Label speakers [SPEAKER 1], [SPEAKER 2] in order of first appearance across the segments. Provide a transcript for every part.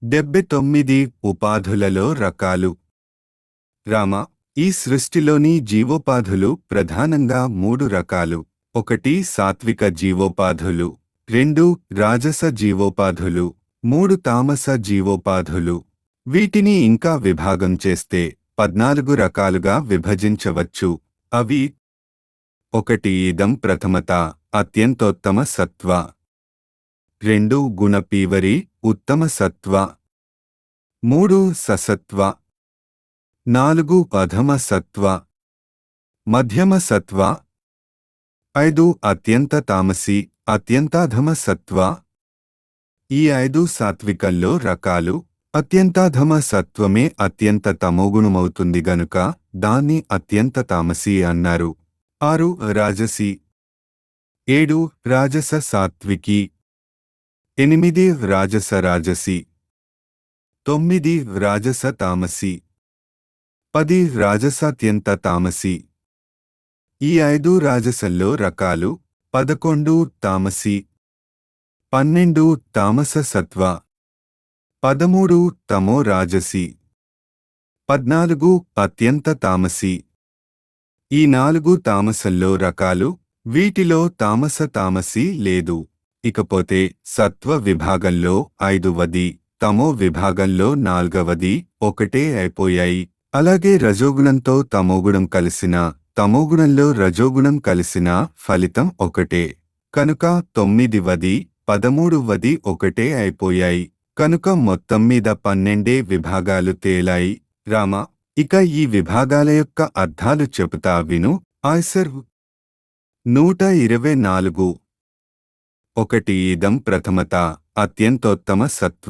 [SPEAKER 1] డెబ్బై తొమ్మిది ఉపాధులలో రకాలు రామ ఈ సృష్టిలోని జీవోపాధులు ప్రధానంగా మూడు రకాలు ఒకటి సాత్విక జీవోపాధులు రెండు రాజస జీవోపాధులు మూడు తామస జీవోపాధులు వీటిని ఇంకా విభాగం చేస్తే పద్నాలుగు రకాలుగా విభజించవచ్చు అవి ఒకటి ఇదం ప్రథమత అత్యంతోత్తమ సత్వ రెండు గుణపీవరి ఉత్తమ సత్వ మూడు ససత్వ నాలుగు అధమ సత్వ మధ్యమ సత్వ ఐదు అత్యంత తామసి అత్యంతాధమ సత్వ ఈ ఐదు సాత్వికల్లో రకాలు అత్యంతాధమ సత్వమే అత్యంత తమోగుణమవుతుంది గనుక దాన్ని అత్యంత తామసి అన్నారు ఆరు రాజసి ఏడు రాజస సాత్వికి ఎనిమిది రాజస రాజసి తొమ్మిది రాజస తామసి పది రాజసాత్యంత తామసి ఈ ఐదు రాజసల్లో రకాలు పదకొండు తామసి పన్నెండు తామస సత్వ పదమూడు తమో రాజసి పద్నాలుగు అత్యంత తామసి ఈ నాలుగు తామసల్లో రకాలు వీటిలో తామస తామసి లేదు ఇకపోతే సత్వ విభాగంలో ఐదువది తమో విభాగంలో నాల్గవది ఒకటే అయిపోయాయి అలాగే రజోగుణంతో తమోగుణం కలిసిన తమోగుణంలో రజోగుణం కలిసిన ఫలితం ఒకటే కనుక తొమ్మిదివది పదమూడువది ఒకటే అయిపోయాయి కనుక మొత్తం మీద పన్నెండే విభాగాలు తేలాయి రామ ఇక ఈ విభాగాల యొక్క అర్థాలు చెబుతా విను ఆయ్సర్ నూట ఇరవై నాలుగు ఒకటి ఇదం ప్రథమత అత్యంతోత్తమ సత్వ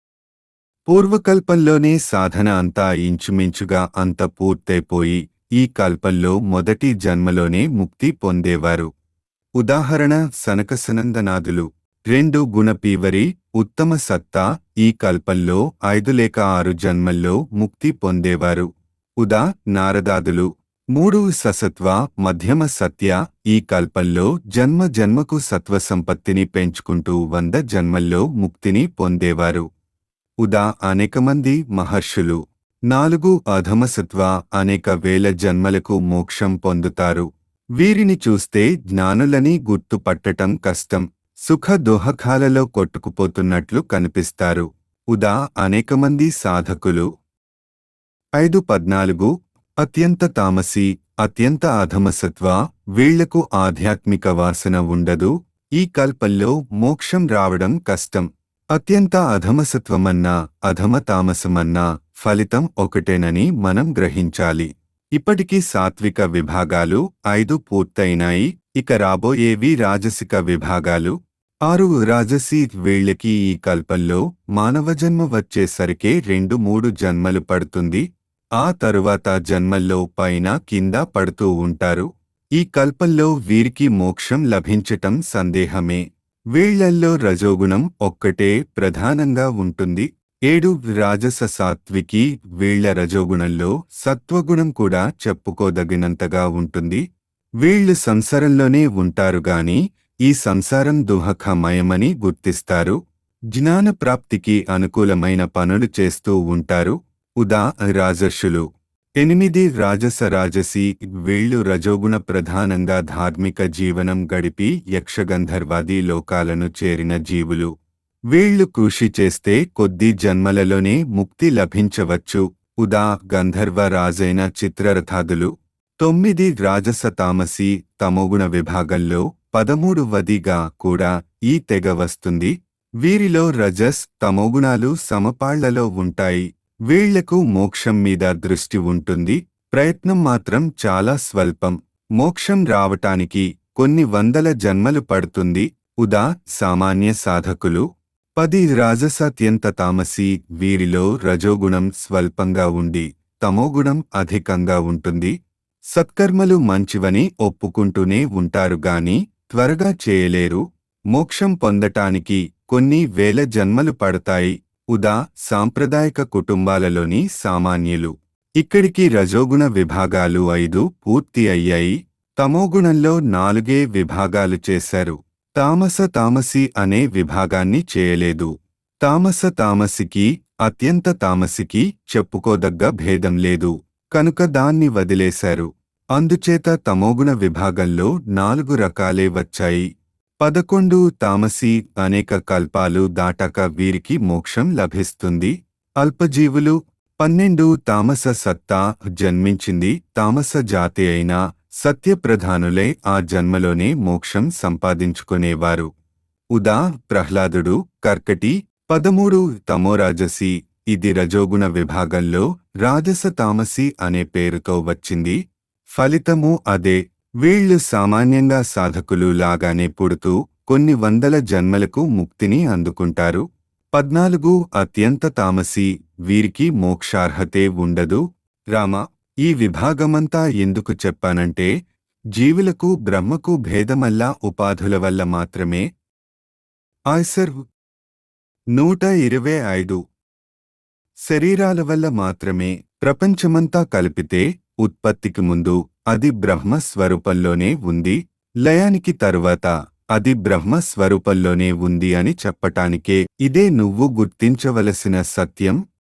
[SPEAKER 1] పూర్వకల్పంలోనే సాధన అంతా ఇంచుమించుగా అంత పూర్తయిపోయి ఈ కల్పంలో మొదటి జన్మలోనే ముక్తి పొందేవారు ఉదాహరణ సనకసనందనాదులు రెండు గుణపీవరి ఉత్తమ సత్తా ఈ కల్పంలో ఐదు లేక ఆరు జన్మల్లో ముక్తి పొందేవారు ఉదా నారదాదులు మూడు ససత్వ మధ్యమ సత్య ఈ కల్పంలో జన్మ జన్మకు సత్వ సంపత్తిని పెంచుకుంటూ వంద జన్మల్లో ముక్తిని పొందేవారు ఉదా అనేక మంది మహర్షులు నాలుగు అధమసత్వ అనేక వేల జన్మలకు మోక్షం పొందుతారు వీరిని చూస్తే జ్ఞానులని గుర్తుపట్టటం కష్టం సుఖ దోహకాలలో కొట్టుకుపోతున్నట్లు కనిపిస్తారు ఉదా అనేక మంది సాధకులు ఐదు పద్నాలుగు అత్యంత తామసి అత్యంత అధమసత్వ వీళ్లకు ఆధ్యాత్మిక వాసన ఉండదు ఈ కల్పంలో మోక్షం రావడం కష్టం అత్యంత అధమసత్వమన్నా అధమ తామసమన్నా ఫలితం ఒకటేనని మనం గ్రహించాలి ఇప్పటికీ సాత్విక విభాగాలు ఐదు పూర్తయినాయి ఇక రాబోయేవి రాజసిక విభాగాలు ఆరు రాజసీ వీళ్ళకి ఈ కల్పంలో మానవ జన్మ వచ్చేసరికే రెండు మూడు జన్మలు పడుతుంది ఆ తరువాత జన్మల్లో పైన కింద పడుతూ ఉంటారు ఈ కల్పంలో వీరికి మోక్షం లభించటం సందేహమే వీళ్లల్లో రజోగుణం ఒక్కటే ప్రధానంగా ఉంటుంది ఏడు రాజస సాత్వికి వీళ్ల రజోగుణంలో సత్వగుణం కూడా చెప్పుకోదగినంతగా ఉంటుంది వీళ్లు సంసారంలోనే ఉంటారు గాని ఈ సంసారం దుహకమయమని గుర్తిస్తారు జ్ఞాన ప్రాప్తికి అనుకూలమైన పనులు చేస్తూ ఉంటారు ఉదా రాజర్షులు ఎనిమిది రాజస రాజసి వీళ్లు రజోగుణ ప్రధానంగా ధార్మిక జీవనం గడిపి యక్షగంధర్వాది లోకాలను చేరిన జీవులు వీళ్లు కృషి చేస్తే కొద్ది జన్మలలోనే ముక్తి లభించవచ్చు ఉదా గంధర్వ రాజైన చిత్రరథాదులు తొమ్మిది రాజస తామసి తమోగుణ విభాగంలో పదమూడు వదిగా కూడా ఈ తెగ వస్తుంది వీరిలో రజస్ తమోగుణాలు సమపాళ్లలో ఉంటాయి వీళ్లకు మోక్షం మీద దృష్టి ఉంటుంది ప్రయత్నం మాత్రం చాలా స్వల్పం మోక్షం రావటానికి కొన్ని వందల జన్మలు పడుతుంది ఉదా సామాన్య సాధకులు పది రాజసాత్యంత తామసి వీరిలో రజోగుణం స్వల్పంగా ఉండి తమోగుణం అధికంగా ఉంటుంది సత్కర్మలు మంచివని ఒప్పుకుంటూనే ఉంటారు గాని త్వరగా చేయలేరు మోక్షం పొందటానికి కొన్ని వేల జన్మలు పడతాయి ఉదా సాంప్రదాయక కుటుంబాలలోని సామాన్యులు ఇక్కడికి రజోగుణ విభాగాలు ఐదు పూర్తి అయ్యాయి తమోగుణంలో నాలుగే విభాగాలు చేశారు తామస తామసి అనే విభాగాన్ని చేయలేదు తామస తామసికి అత్యంత తామసికి చెప్పుకోదగ్గ భేదం లేదు కనుక దాన్ని వదిలేశారు అందుచేత తమోగుణ విభాగంలో నాలుగు రకాలే వచ్చాయి పదకొండు తామసి అనేక కల్పాలు దాటాక వీరికి మోక్షం లభిస్తుంది అల్పజీవులు పన్నెండు తామస సత్తా జన్మించింది తామస జాతి అయిన సత్యప్రధానులే ఆ జన్మలోనే మోక్షం సంపాదించుకునేవారు ఉదా ప్రహ్లాదుడు కర్కటి పదమూడు తమోరాజసి ఇది రజోగుణ విభాగంలో రాజస తామసి అనే పేరుతో వచ్చింది ఫలితము అదే వీళ్ళు సామాన్యంగా సాధకులు లాగానే పుడుతూ కొన్ని వందల జన్మలకు ముక్తిని అందుకుంటారు పద్నాలుగు అత్యంత తామసి వీరికి మోక్షార్హతే ఉండదు రామ ఈ విభాగమంతా ఎందుకు చెప్పానంటే జీవులకు బ్రహ్మకు భేదమల్లా ఉపాధుల వల్ల మాత్రమే ఆయ్సర్ నూట ఇరవై ఐదు శరీరాల వల్ల మాత్రమే ప్రపంచమంతా కలిపితే ఉత్పత్తికి ముందు అది బ్రహ్మ స్వరూపంలోనే ఉంది లయానికి తరువాత అది బ్రహ్మ స్వరూపంలోనే ఉంది అని చెప్పటానికే ఇదే నువ్వు గుర్తించవలసిన సత్యం